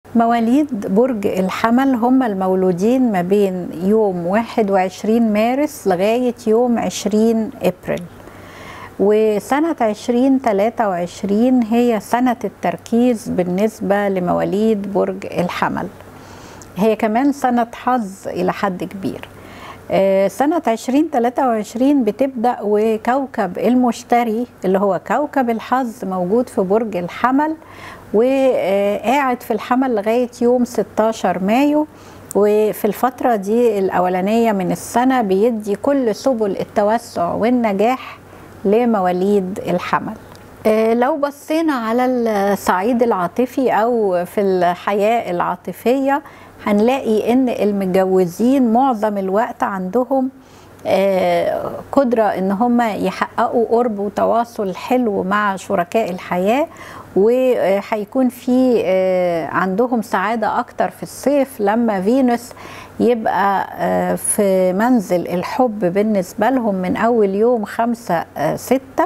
مواليد برج الحمل هم المولودين ما بين يوم 21 مارس لغاية يوم 20 إبريل وسنة 2023 هي سنة التركيز بالنسبة لمواليد برج الحمل هي كمان سنة حظ إلى حد كبير سنة 2023 بتبدأ وكوكب المشتري اللي هو كوكب الحظ موجود في برج الحمل وقاعد في الحمل لغاية يوم 16 مايو وفي الفترة دي الأولانية من السنة بيدي كل سبل التوسع والنجاح لمواليد الحمل لو بصينا على الصعيد العاطفي أو في الحياة العاطفية هنلاقي ان المتجوزين معظم الوقت عندهم قدرة ان هم يحققوا قرب وتواصل حلو مع شركاء الحياة وهيكون في عندهم سعادة أكتر في الصيف لما فينوس يبقى في منزل الحب بالنسبة لهم من أول يوم خمسة ستة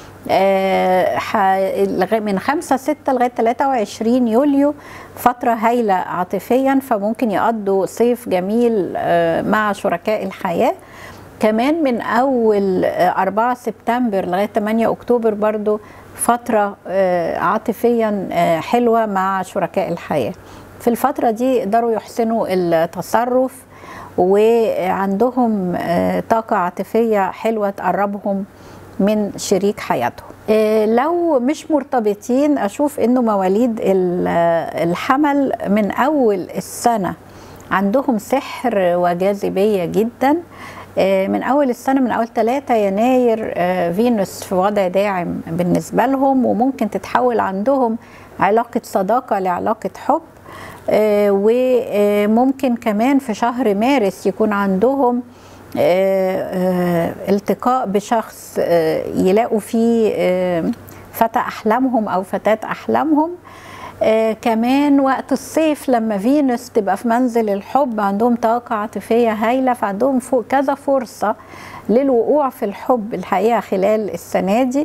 من 5 6 لغايه 23 يوليو فتره هايله عاطفيا فممكن يقضوا صيف جميل مع شركاء الحياه كمان من اول 4 سبتمبر لغايه 8 اكتوبر برضو فتره عاطفيا حلوه مع شركاء الحياه في الفتره دي يقدروا يحسنوا التصرف وعندهم طاقه عاطفيه حلوه تقربهم من شريك حياتهم لو مش مرتبطين اشوف انه مواليد الحمل من اول السنه عندهم سحر وجاذبيه جدا من اول السنه من اول 3 يناير فينوس في وضع داعم بالنسبه لهم وممكن تتحول عندهم علاقه صداقه لعلاقه حب وممكن كمان في شهر مارس يكون عندهم التقاء بشخص يلاقوا فيه فتى احلامهم او فتاه احلامهم كمان وقت الصيف لما فينوس تبقى في منزل الحب عندهم طاقه عاطفيه هايله فعندهم فوق كذا فرصه للوقوع في الحب الحقيقه خلال السنه دي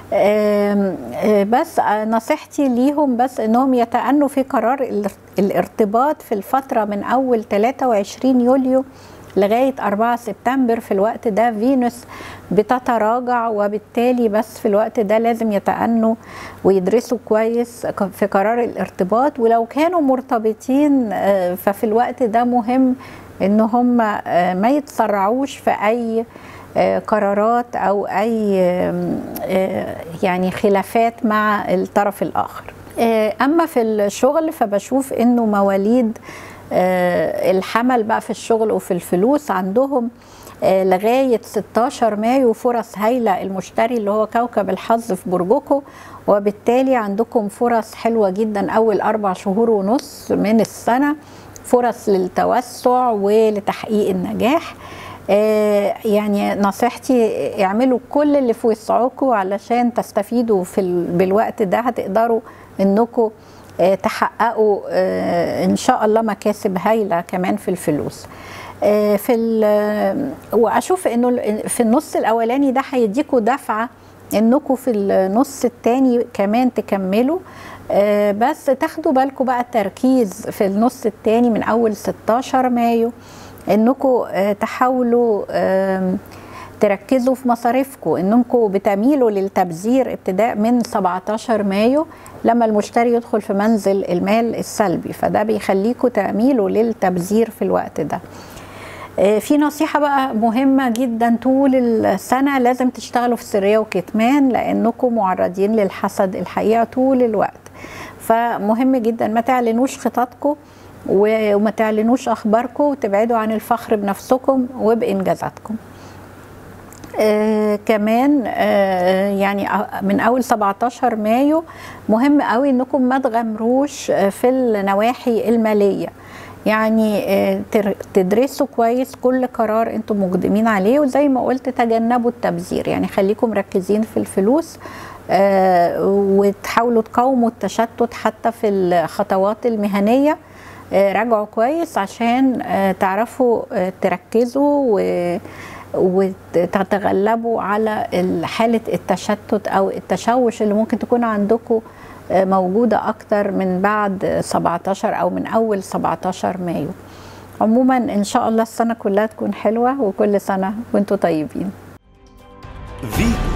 بس نصيحتي ليهم بس انهم يتأنوا في قرار الارتباط في الفتره من اول 23 يوليو لغايه 4 سبتمبر في الوقت ده فينوس بتتراجع وبالتالي بس في الوقت ده لازم يتأنوا ويدرسوا كويس في قرار الارتباط ولو كانوا مرتبطين ففي الوقت ده مهم ان هم ما يتسرعوش في اي قرارات او اي يعني خلافات مع الطرف الاخر اما في الشغل فبشوف انه مواليد الحمل بقى في الشغل وفي الفلوس عندهم لغاية 16 مايو فرص هايلة المشتري اللي هو كوكب الحظ في برجكم وبالتالي عندكم فرص حلوة جدا أول أربع شهور ونص من السنة فرص للتوسع ولتحقيق النجاح يعني نصيحتي اعملوا كل اللي في وسعكم علشان تستفيدوا في بالوقت ده هتقدروا انكم تحققوا ان شاء الله مكاسب هايله كمان في الفلوس في واشوف انه في النص الاولاني ده هيديكوا دفعه انكم في النص الثاني كمان تكملوا بس تاخدوا بالكم بقى التركيز في النص الثاني من اول 16 مايو انكم تحاولوا تركزوا في مصاريفكم انكم بتميلوا للتبذير ابتداء من 17 مايو لما المشتري يدخل في منزل المال السلبي فده بيخليكم تميلوا للتبذير في الوقت ده في نصيحة بقى مهمة جدا طول السنة لازم تشتغلوا في سرية وكتمان لأنكم معرضين للحسد الحقيقة طول الوقت فمهم جدا ما تعلنوش خططكم وما تعلنوش أخباركم وتبعدوا عن الفخر بنفسكم وبإنجازاتكم آه كمان آه يعني من اول 17 مايو مهم قوي انكم ما تغامروش في النواحي الماليه يعني آه تدرسوا كويس كل قرار انتم مقدمين عليه وزي ما قلت تجنبوا التبذير يعني خليكم مركزين في الفلوس وتحاولوا تقاوموا التشتت حتى في الخطوات المهنيه راجعوا كويس عشان تعرفوا تركزوا و وتتغلبوا على حالة التشتت أو التشوش اللي ممكن تكون عندكم موجودة أكتر من بعد 17 أو من أول 17 مايو عموما إن شاء الله السنة كلها تكون حلوة وكل سنة وانتم طيبين فيتو